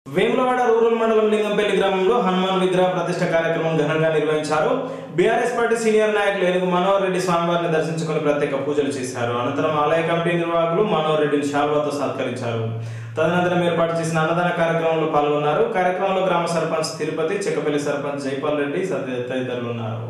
Vemulawada rural మండలం లింగంపల్లి గ్రామంలో హనుమాన్ విగ్రహ ప్రతిష్ట కార్యక్రమం ఘనంగా నిర్వహించారు బీఆర్ఎస్ పార్టీ సీనియర్ నాయకులు ఏనుగు మనోహర్ రెడ్డి స్వామివారిని దర్శించుకుని ప్రత్యేక పూజలు చేశారు అనంతరం ఆలయ కమిటీ నిర్వాహకులు మనోహర్ రెడ్డిని శాల్వాతో సత్కరించారు తదనంతరం ఏర్పాటు చేసిన అన్నదాన కార్యక్రమంలో పాల్గొన్నారు కార్యక్రమంలో గ్రామ సర్పంచ్ తిరుపతి చెక్కపల్లి సర్పంచ్ జైపాల్ రెడ్డి తదిత- తదితరులు ఉన్నారు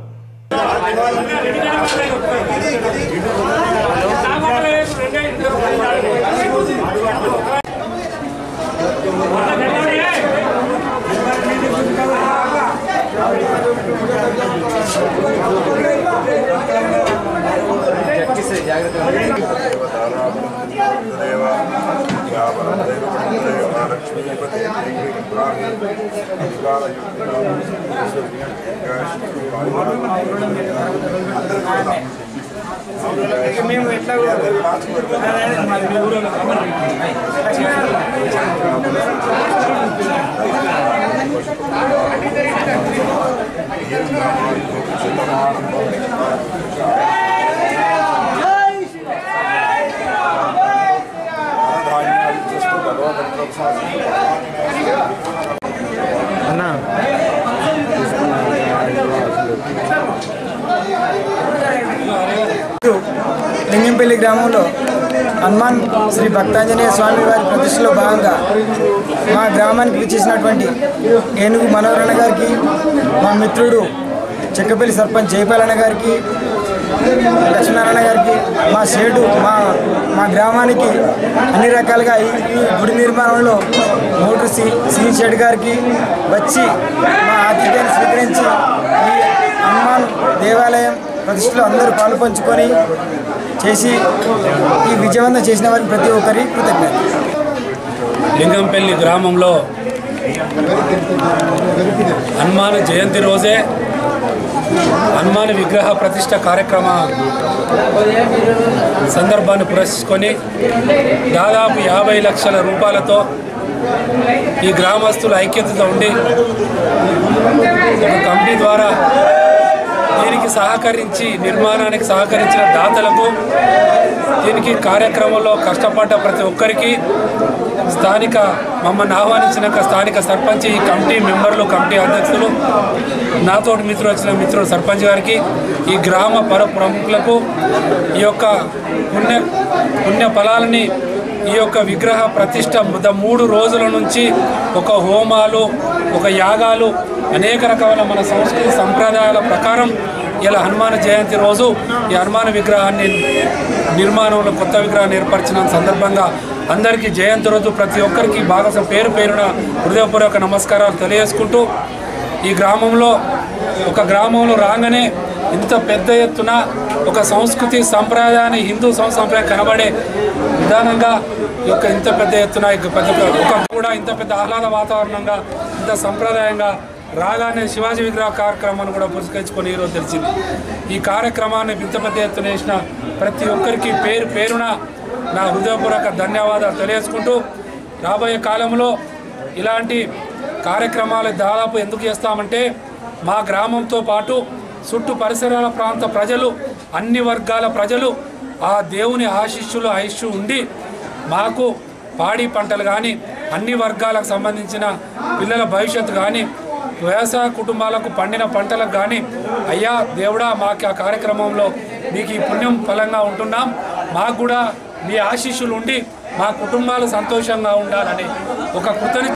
మేము ఎట్లా అన్నా లింగంపల్లి గ్రామంలో హనుమాన్ శ్రీ భక్తాంజనేయ స్వామి వారి ప్రతిష్టలో భాగంగా మా గ్రామానికి విచ్చేసినటువంటి ఏనుగు మనోహరణ గారికి మా మిత్రుడు చెక్కపల్లి సర్పంచ్ జయపాలన్న గారికి లక్ష్మీనారాయణ గారికి మా షేడు మా మా గ్రామానికి అన్ని రకాలుగా ఈ ఈ గుడి నిర్మాణంలో మోటార్ సి సి షెడ్ గారికి వచ్చి మా ఆతిథ్యాన్ని స్వీకరించి ఈ హనుమాన్ దేవాలయం ప్రతిష్టలో అందరూ పాలు పంచుకొని చేసి ఈ విజయవంతం చేసిన వారికి ప్రతి ఒక్కరి కృతజ్ఞత లింగంపల్లి గ్రామంలో హనుమాన్ జయంతి రోజే హనుమాన్ విగ్రహ ప్రతిష్ట కార్యక్రమ సందర్భాన్ని పురస్కరించుకొని దాదాపు యాభై లక్షల రూపాయలతో ఈ గ్రామస్తులు ఐక్యతతో ఉండి ఒక కమిటీ ద్వారా దీనికి సహకరించి నిర్మాణానికి సహకరించిన దాతలకు దీనికి కార్యక్రమంలో కష్టపడ్డ ప్రతి ఒక్కరికి స్థానిక మమ్మల్ని ఆహ్వానించిన స్థానిక సర్పంచ్ ఈ కమిటీ మెంబర్లు కమిటీ అధ్యక్షులు నాతోటి మిత్రులు వచ్చిన మిత్రులు సర్పంచ్ గారికి ఈ గ్రామ పర ప్రముఖులకు ఈ యొక్క పుణ్య పుణ్య ఫలాలని ఈ యొక్క విగ్రహ ప్రతిష్ట గత మూడు రోజుల నుంచి ఒక హోమాలు ఒక యాగాలు అనేక రకమైన మన సంస్కృతి సంప్రదాయాల ప్రకారం ఇలా హనుమాన్ జయంతి రోజు ఈ హనుమాన్ విగ్రహాన్ని నిర్మాణంలో కొత్త విగ్రహాన్ని ఏర్పరిచిన సందర్భంగా అందరికీ జయంతి రోజు ప్రతి ఒక్కరికి భాగస్వ పేరు పేరున హృదయపూర్వక నమస్కారాలు తెలియజేసుకుంటూ ఈ గ్రామంలో ఒక గ్రామంలో రాగానే ఇంత పెద్ద ఎత్తున ఒక సంస్కృతి సంప్రదాయాన్ని హిందూ సంస్కృతి సంప్రదాయం కనబడే విధానంగా ఈ యొక్క ఇంత పెద్ద ఎత్తున ఇక పెద్ద ఒక కూడా ఇంత పెద్ద ఆహ్లాద వాతావరణంగా ఇంత సంప్రదాయంగా రాగానే శివాజీ విగ్రహ కార్యక్రమాన్ని కూడా పురస్కరించుకొని ఈరోజు తెలిసింది ఈ కార్యక్రమాన్ని ఇంత పెద్ద ఎత్తున వేసిన ప్రతి ఒక్కరికి పేరు పేరున నా హృదయపూర్వక ధన్యవాదాలు తెలియజేసుకుంటూ రాబోయే కాలంలో ఇలాంటి కార్యక్రమాలు దాదాపు ఎందుకు చేస్తామంటే మా గ్రామంతో పాటు చుట్టూ పరిసరాల ప్రాంత ప్రజలు అన్ని వర్గాల ప్రజలు ఆ దేవుని ఆశిష్యులు ఆయుష్షు ఉండి మాకు పాడి పంటలు కానీ అన్ని వర్గాలకు సంబంధించిన పిల్లల భవిష్యత్తు కానీ వ్యవసాయ కుటుంబాలకు పండిన పంటలకు కానీ అయ్యా దేవుడా మాకు ఆ కార్యక్రమంలో మీకు ఈ పుణ్యం ఫలంగా ఉంటున్నాం మాకు కూడా మీ ఆశీస్సులు ఉండి మా కుటుంబాలు సంతోషంగా ఉండాలని ఒక కృతజ్ఞ